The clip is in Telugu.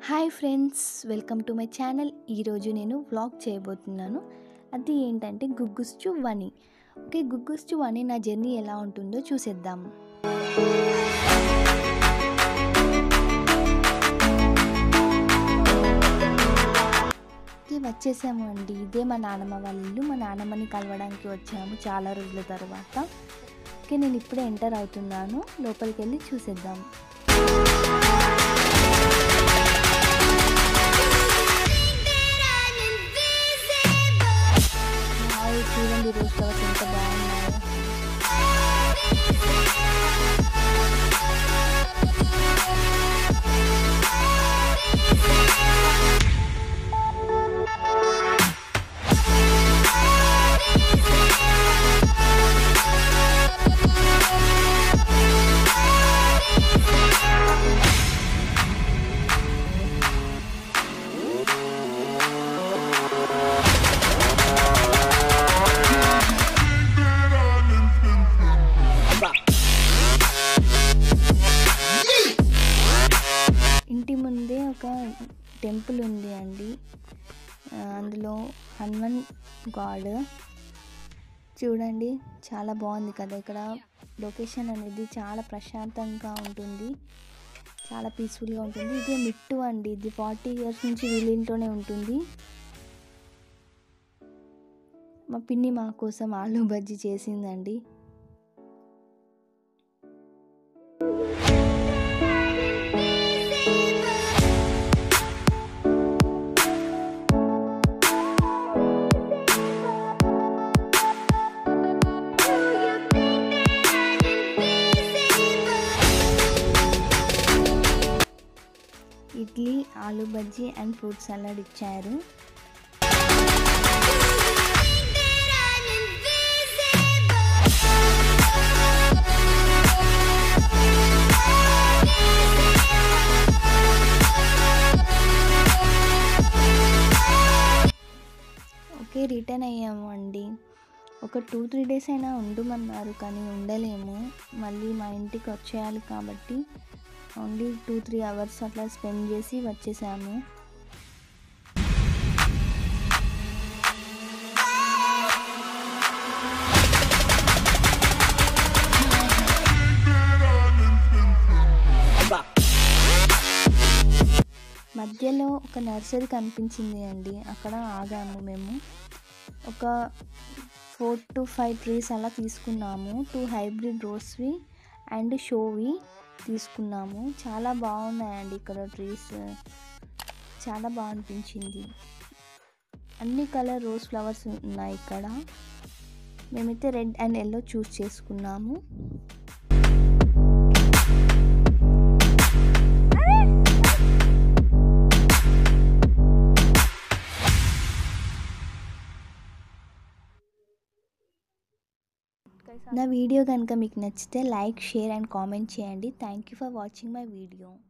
hi friends welcome to my channel ఈరోజు నేను వ్లాగ్ చేయబోతున్నాను అది ఏంటంటే గుగ్గుస్చు వని ఓకే గుగ్గుస్చు వని నా జర్నీ ఎలా ఉంటుందో చూసేద్దాం ఓకే వచ్చేసాము అండి ఇదే మా నాన్నమ్మ వాళ్ళ ఇల్లు మా నాన్నమ్మని కలవడానికి వచ్చాము చాలా రోజుల తర్వాత ఓకే నేను ఇప్పుడే ఎంటర్ అవుతున్నాను లోపలికి వెళ్ళి చూసేద్దాం హాయ్ చూడండి రోజ్ ఫ్లవర్స్ ఎంత బాగున్నాయో ఇంటి ముందే ఒక టెంపుల్ ఉంది అండి ఆ, అందులో హనుమాన్ గాడ్ చూడండి చాలా బాగుంది కదా ఇక్కడ లొకేషన్ అనేది చాలా ప్రశాంతంగా ఉంటుంది చాలా పీస్ఫుల్గా ఉంటుంది ఇది మిట్టు అండి ఇది ఫార్టీ ఇయర్స్ నుంచి వీళ్ళింట్లోనే ఉంటుంది మా పిన్ని మా కోసం ఆలు బజ్జీ చేసిందండి idli aloo bajji and fruit salad ఇచ్చారు ఓకే రిటర్న్ అయ్యాము అండి ఒక టూ త్రీ డేస్ అయినా ఉండమన్నారు కానీ ఉండలేము మళ్ళీ మా ఇంటికి వచ్చేయాలి కాబట్టి ఓన్లీ టూ త్రీ అవర్స్ అట్లా స్పెండ్ చేసి వచ్చేసాము మధ్యలో ఒక నర్సరీ కనిపించింది అండి అక్కడ ఆగాము మేము ఒక ఫోర్ టు ఫైవ్ ట్రీస్ అలా తీసుకున్నాము టూ హైబ్రిడ్ రోస్వి అండ్ షోవి తీసుకున్నాము చాలా బాగున్నాయండి ఇక్కడ ట్రీస్ చాలా బాగా అనిపించింది అన్ని కలర్ రోజ్ ఫ్లవర్స్ ఉన్నాయి ఇక్కడ మేమైతే రెడ్ అండ్ ఎల్లో చూస్ చేసుకున్నాము నా వీడియో కనుక మీకు నచ్చితే లైక్ షేర్ అండ్ కామెంట్ చేయండి thank you for watching my video